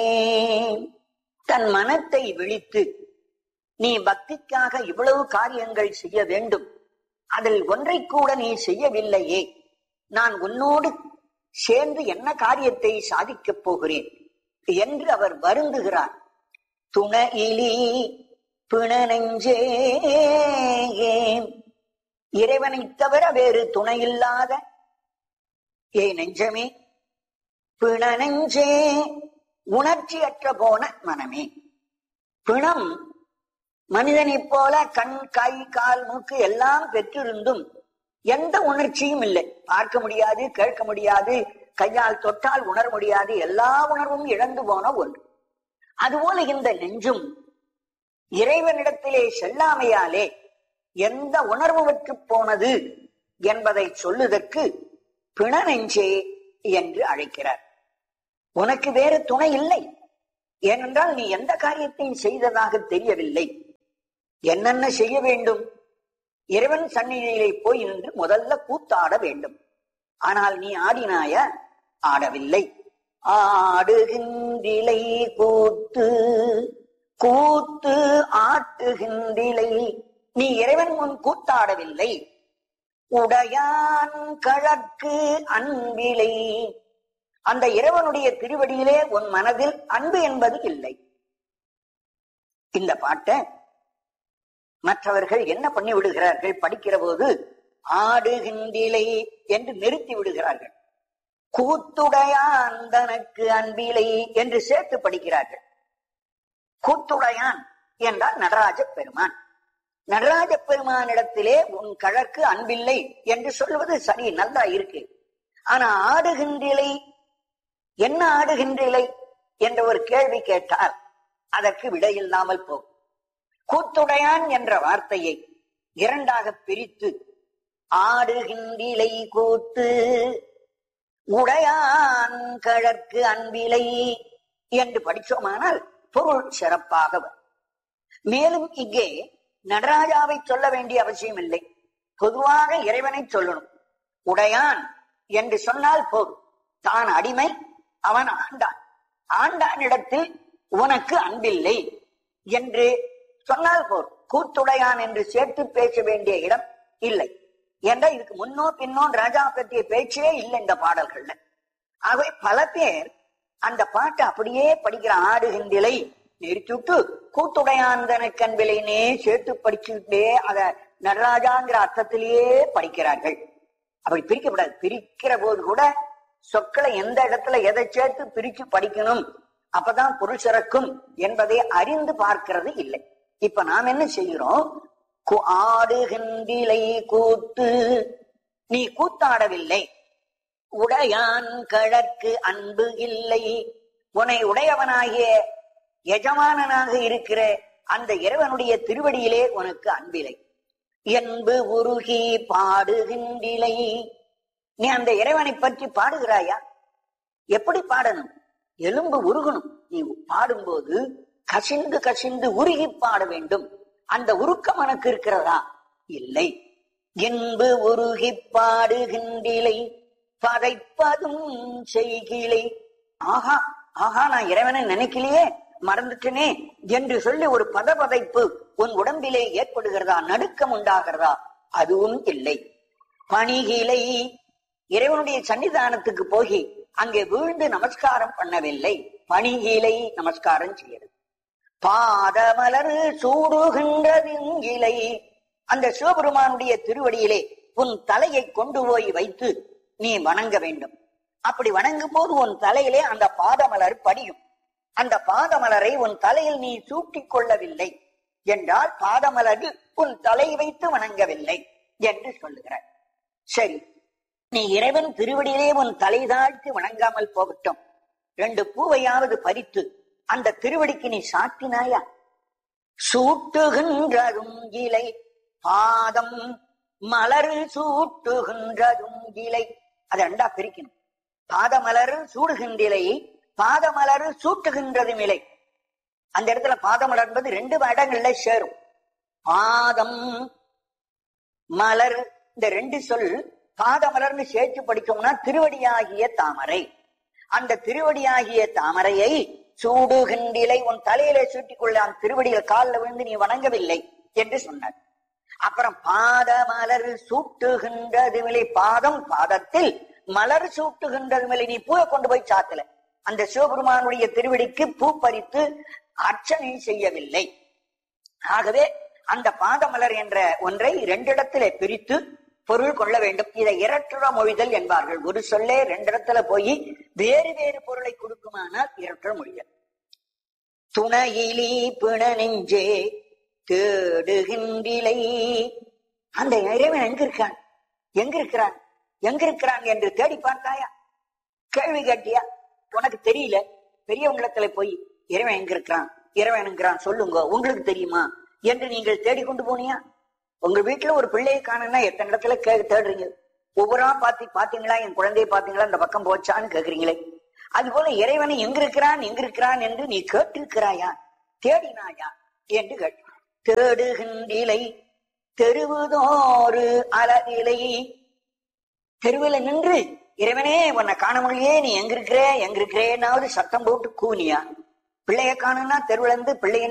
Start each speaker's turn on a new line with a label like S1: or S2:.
S1: தன் மனத்தை விழித்து நீ பக்திக்காக இவ்வளவு காரியங்கள் செய்ய வேண்டும் அதில் ஒன்றை கூட நீ செய்யவில்லையே நான் உன்னோடு சேர்ந்து என்ன காரியத்தை சாதிக்கப் போகிறேன் என்று அவர் வருந்துகிறார் துணையிலி பிணநெஞ்சே இறைவனைத் தவிர வேறு துணையில்லாத ஏ நெஞ்சமே பிணநெஞ்சே உணர்ச்சியற்ற போன மனமே பிணம் மனிதனைப் போல கண் கை கால் மூக்கு எல்லாம் பெற்றிருந்தும் எந்த உணர்ச்சியும் இல்லை பார்க்க முடியாது கேட்க முடியாது கையால் தொட்டால் உணர முடியாது எல்லா உணர்வும் இழந்து போன ஒன்று அதுபோல இந்த நெஞ்சும் இறைவனிடத்திலே செல்லாமையாலே எந்த உணர்வு பெற்று போனது என்பதை சொல்லுதற்கு பிண நெஞ்சே என்று அழைக்கிறார் உனக்கு வேறு துணை இல்லை ஏனென்றால் நீ எந்த காரியத்தையும் செய்ததாக தெரியவில்லை என்னென்ன செய்ய வேண்டும் இறைவன் சந்நிதியிலே போய் நின்று முதல்ல கூத்தாட வேண்டும் ஆனால் நீ ஆடினாய ஆடவில்லை ஆடுகின்றிலை கூத்து கூத்து ஆட்டுகின்றிலை நீ இறைவன் முன் கூத்தாடவில்லை உடையான் கழக்கு அன்பிலை அந்த இறைவனுடைய திருவடியிலே உன் மனதில் அன்பு என்பது இல்லை இந்த பாட்டை மற்றவர்கள் என்ன பண்ணி விடுகிறார்கள் படிக்கிற போது ஆடுகின்றிலை என்று நிறுத்தி விடுகிறார்கள் கூத்துடையான் தனக்கு அன்பிலை என்று சேர்த்து படிக்கிறார்கள் கூத்துடையான் என்றால் நடராஜ பெருமான் நடராஜ பெருமானிடத்திலே உன் கழக்கு அன்பில்லை என்று சொல்வது சரி நல்லா இருக்கு ஆனா ஆடுகின்றிலை என்ன ஆடுகின்றிலை என்ற ஒரு கேள்வி கேட்டால் அதற்கு விடை இல்லாமல் போகும் கூத்துடையான் என்ற வார்த்தையை இரண்டாக பிரித்து ஆடுகின்றிலை கூத்து உடையான் கழற்கு அன்பிலை என்று படிச்சோமானால் பொருள் சிறப்பாக வரும் மேலும் இங்கே நடராஜாவை சொல்ல வேண்டிய அவசியம் இல்லை பொதுவாக இறைவனை சொல்லணும் உடையான் என்று சொன்னால் போதும் தான் அடிமை அவன் ஆண்டான் ஆண்டானிடத்தில் உனக்கு அன்பில்லை என்று சொன்னால் போதும் கூத்துடையான் என்று சேர்த்து பேச வேண்டிய இடம் இல்லை என்ற இதுக்கு முன்னோ பின்னோ ராஜா பற்றிய பேச்சே இல்லை இந்த பாடல்கள்ல ஆகவே பல பேர் அந்த பாட்டை அப்படியே படிக்கிற ஆடுகின்றலை நிறுத்திவிட்டு கூத்துடையான் கண்பிலைனே சேர்த்து படிச்சுக்கிட்டே அத நடராஜாங்கிற அர்த்தத்திலேயே படிக்கிறார்கள் அப்படி பிரிக்கப்படாது பிரிக்கிற போது கூட சொற்களை எந்த இடத்துல எதை சேர்த்து பிரிச்சு படிக்கணும் அப்பதான் பொருள் சிறக்கும் என்பதை அறிந்து பார்க்கிறது இல்லை இப்ப நாம் என்ன செய்கிறோம் கு- ஆடுகின்றிலை கூத்து நீ கூத்தாடவில்லை உடையான் கழற்கு அன்பு இல்லை உன்னை உடையவனாகிய எஜமானனாக இருக்கிற அந்த இறைவனுடைய திருவடியிலே உனக்கு அன்பில்லை என்பு உருகி பாடுகின்றிலை நீ அந்த இறைவனை பற்றி பாடுகிறாயா எப்படி பாடணும் எலும்பு உருகணும் நீ பாடும்போது கசிந்து கசிந்து உருகி பாட வேண்டும் அந்த உருக்கம் உனக்கு இருக்கிறதா இல்லை என்பு உருகி பாடுகின்றிலை பதைப்பதும் செய்கிலை ஆஹா ஆஹா நான் இறைவனை நினைக்கலையே மறந்துட்டனே என்று சொல்லி ஒரு பதபதைப்பு உன் உடம்பிலே ஏற்படுகிறதா நடுக்கம் உண்டாகிறதா அதுவும் இல்லை பணிகிலை இறைவனுடைய சன்னிதானத்துக்கு போகி அங்கே வீழ்ந்து நமஸ்காரம் பண்ணவில்லை பணிகிலை நமஸ்காரம் செய்யறது பாதமலர் சூடுகின்றதிங்கிலை அந்த சிவபெருமானுடைய திருவடியிலே உன் தலையை கொண்டு போய் வைத்து நீ வணங்க வேண்டும் அப்படி வணங்கும் போது உன் தலையிலே அந்த பாதமலர் படியும் அந்த பாதமலரை உன் தலையில் நீ சூட்டிக் கொள்ளவில்லை என்றால் பாதமலரில் உன் தலை வைத்து வணங்கவில்லை என்று சொல்லுகிறார் சரி நீ இறைவன் திருவடியிலே உன் தலை தாழ்த்தி வணங்காமல் போகட்டும் ரெண்டு பூவையாவது பறித்து அந்த திருவடிக்கு நீ சாட்டினாயா சூட்டுகின்றதும் இலை பாதம் மலர் சூட்டுகின்றதும் இலை அதை ரெண்டா பிரிக்கணும் பாதமலர் சூடுகின்றிலை பாதமலர் சூட்டுகின்றதும் இலை அந்த இடத்துல பாதமலர் என்பது ரெண்டு இடங்கள்ல சேரும் பாதம் மலர் இந்த ரெண்டு சொல் பாதமலர்னு சேர்த்து படிச்சோம்னா திருவடியாகிய தாமரை அந்த திருவடியாகிய தாமரையை சூடுகின்றிலை உன் தலையிலே சூட்டிக் கொள்ளான் திருவடியில் காலில் விழுந்து நீ வணங்கவில்லை என்று சொன்னார் அப்புறம் பாத மலர் சூட்டுகின்றதுமில்லை பாதம் பாதத்தில் மலர் சூட்டுகின்றதுமில்லை நீ பூவை கொண்டு போய் சாத்தல அந்த சிவபெருமானுடைய திருவடிக்கு பூ பறித்து அர்ச்சனை செய்யவில்லை ஆகவே அந்த பாதமலர் என்ற ஒன்றை இரண்டிடத்திலே பிரித்து பொருள் கொள்ள வேண்டும் இதை இரட்டுற மொழிதல் என்பார்கள் ஒரு சொல்லே ரெண்டிடத்துல போய் வேறு வேறு பொருளை கொடுக்குமானால் இரட்டுற மொழிதல் துணையிலி பிண நெஞ்சே தேடுகின்றிலை அந்த இறைவன் எங்க இருக்கான் எங்க இருக்கிறான் எங்க இருக்கிறான் என்று தேடி பார்த்தாயா கேள்வி கேட்டியா உனக்கு தெரியல பெரியவங்களிடத்துல போய் இறைவன் எங்க இருக்கிறான் இறைவன் என்கிறான் சொல்லுங்க உங்களுக்கு தெரியுமா என்று நீங்கள் தேடிக்கொண்டு போனியா உங்க வீட்டுல ஒரு பிள்ளையை காணும்னா எத்தனை இடத்துல கே தேடுறீங்க ஒவ்வொரு பாத்தி பாத்தீங்களா என் குழந்தையை பாத்தீங்களா இந்த பக்கம் போச்சான்னு கேக்குறீங்களே அது போல இறைவனை எங்க இருக்கிறான் எங்க இருக்கிறான் என்று நீ கேட்டிருக்கிறாயா தேடினாயா என்று கேட்டான் தேடுகின்றிலை தெருவுதோறு அலகிலை தெருவில் நின்று இறைவனே உன்னை காண முடியே நீ எங்க இருக்கிற எங்க இருக்கிறேன்னாவது சத்தம் போட்டு கூனியா பிள்ளைய காணும்னா தெருவுல இருந்து பிள்ளைய